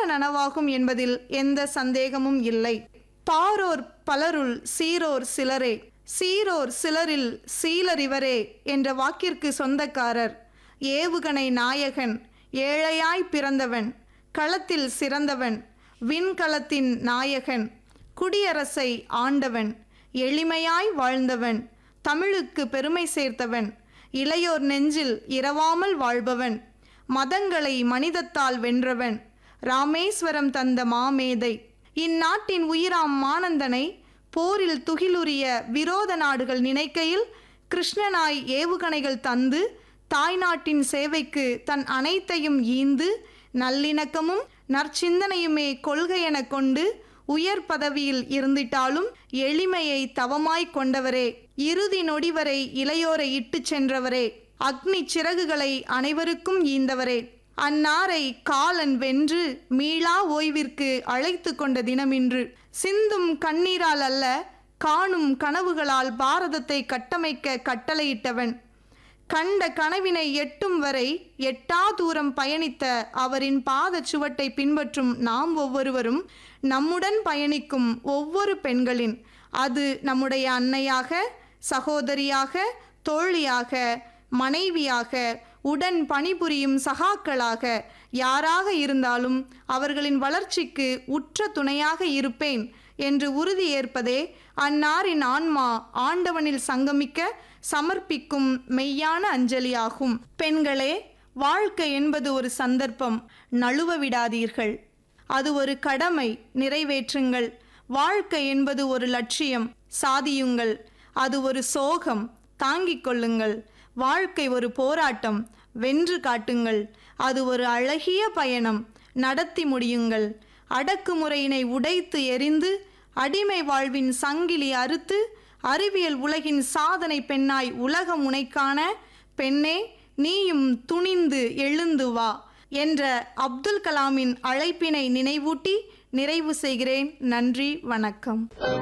நனவாகும் என்பதில் எந்த சந்தேகமும் இல்லை பாரோர் பலருள் சீரோர் சிலரே சீரோர் சிலரில் சீலரிவரே என்ற வாக்கிற்கு சொந்தக்காரர் ஏவுகணை நாயகன் ஏழையாய் பிறந்தவன் களத்தில் சிறந்தவன் விண்கலத்தின் நாயகன் குடியரசை ஆண்டவன் எளிமையாய் வாழ்ந்தவன் தமிழுக்கு பெருமை சேர்த்தவன் இளையோர் நெஞ்சில் இரவாமல் வாழ்பவன் மதங்களை மனிதத்தால் வென்றவன் ராமேஸ்வரம் தந்த மாமேதை இந்நாட்டின் உயிராம் மானந்தனை போரில் துகிலுரிய விரோத நாடுகள் நினைக்கையில் கிருஷ்ணனாய் ஏவுகணைகள் தந்து தாய்நாட்டின் சேவைக்கு தன் அனைத்தையும் ஈந்து நல்லிணக்கமும் நற்சிந்தனையுமே கொள்கையென கொண்டு உயர் பதவியில் இருந்திட்டாலும் எளிமையை தவமாய் கொண்டவரே இறுதி நொடி வரை இளையோரை இட்டுச் சென்றவரே அக்னி சிறகுகளை அனைவருக்கும் ஈந்தவரே அந்நாரை காலன் வென்று மீளா ஓய்விற்கு அழைத்து கொண்ட தினமின்று சிந்தும் கண்ணீரால் அல்ல காணும் கனவுகளால் பாரதத்தை கட்டமைக்க கட்டளையிட்டவன் கண்ட கனவினை எட்டும் வரை எட்டா தூரம் பயணித்த அவரின் பாத சுவட்டை பின்பற்றும் நாம் ஒவ்வொருவரும் நம்முடன் பயணிக்கும் ஒவ்வொரு பெண்களின் அது நம்முடைய அன்னையாக சகோதரியாக தோழியாக மனைவியாக உடன் பணிபுரியும் சகாக்களாக யாராக இருந்தாலும் அவர்களின் வளர்ச்சிக்கு உற்ற துணையாக இருப்பேன் என்று உறுதி ஏற்பதே அன்னாரின் ஆன்மா ஆண்டவனில் சங்கமிக்க சமர்ப்பிக்கும் மெய்யான அஞ்சலியாகும் பெண்களே வாழ்க்கை என்பது ஒரு சந்தர்ப்பம் நழுவ விடாதீர்கள் அது ஒரு கடமை நிறைவேற்றுங்கள் வாழ்க்கை என்பது ஒரு லட்சியம் சாதியுங்கள் அது ஒரு சோகம் தாங்கிக் கொள்ளுங்கள் வாழ்க்கை ஒரு போராட்டம் வென்று காட்டுங்கள் அது ஒரு அழகிய பயணம் நடத்தி முடியுங்கள் அடக்குமுறையினை உடைத்து எரிந்து அடிமை வாழ்வின் சங்கிலி அறுத்து அறிவியல் உலகின் சாதனை பெண்ணாய் உலகம் உனைக்கான பெண்ணே நீயும் துணிந்து எழுந்து வா என்ற அப்துல் கலாமின் அழைப்பினை நினைவூட்டி நிறைவு செய்கிறேன் நன்றி வணக்கம்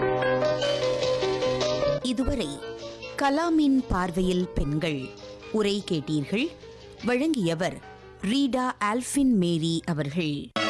இதுவரை கலாமின் பார்வையில் பெண்கள் உரை கேட்டீர்கள் வழங்கியவர் ரீடா ஆல்பின் மேரி அவர்கள்